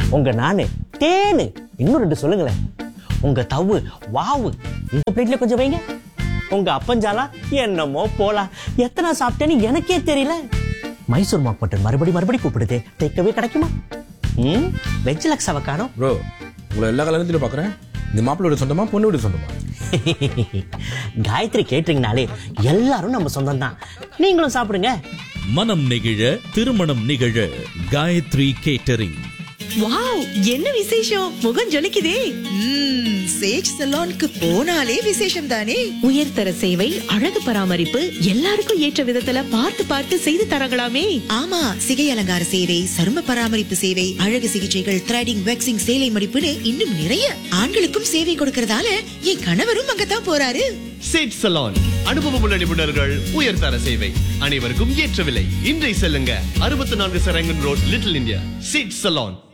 உங்க நானு தேனு இன்னும் ரெண்டு சொல்லுங்களேன் உங்க தவு வாவு இந்த பிளேட்ல கொஞ்சம் வைங்க உங்க அப்பஞ்சாலா என்னமோ போலாம் எத்தனை சாப்பிட்டேன்னு எனக்கே தெரியல மைசூர் மாக் மட்டன் மறுபடி மறுபடி கூப்பிடுது டேக்கவே கிடைக்குமா ம் வெஜ் லக்ஸாவை காணோம் ப்ரோ உங்களை எல்லா கல்யாணத்திலும் பார்க்குறேன் இந்த மாப்பிள்ளோட சொந்தமா பொண்ணு வீடு சொந்தமா காயத்ரி கேட்டீங்கனாலே எல்லாரும் நம்ம சொந்தம் தான் நீங்களும் சாப்பிடுங்க மனம் நெகிழ திருமணம் நிகழ காயத்ரி கேட்டரிங் வாவ் என்ன விசேஷம் முகம் ஜொலிக்குதே ம்ம், சேஜ் சலூனுக்கு போனாலே விசேஷம் தானே உயர்தர சேவை அழகு பராமரிப்பு எல்லாருக்கும் ஏற்ற விதத்துல பார்த்து பார்த்து செய்து தரங்களாமே ஆமா சிகை அலங்கார சேவை சரும பராமரிப்பு சேவை அழகு சிகிச்சைகள் த்ரெடிங் வேக்சிங் சேலை மடிப்புன்னு இன்னும் நிறைய ஆண்களுக்கும் சேவை கொடுக்கறதால என் கணவரும் அங்கதான் போறாரு சேட் சலான் அனுபவமுள்ள நிபுணர்கள் உயர்தர சேவை அனைவருக்கும் ஏற்ற விலை இன்றை செல்லுங்க அறுபத்தி நான்கு சரங்கன் ரோட் லிட்டில் இந்தியா சேட் சலான்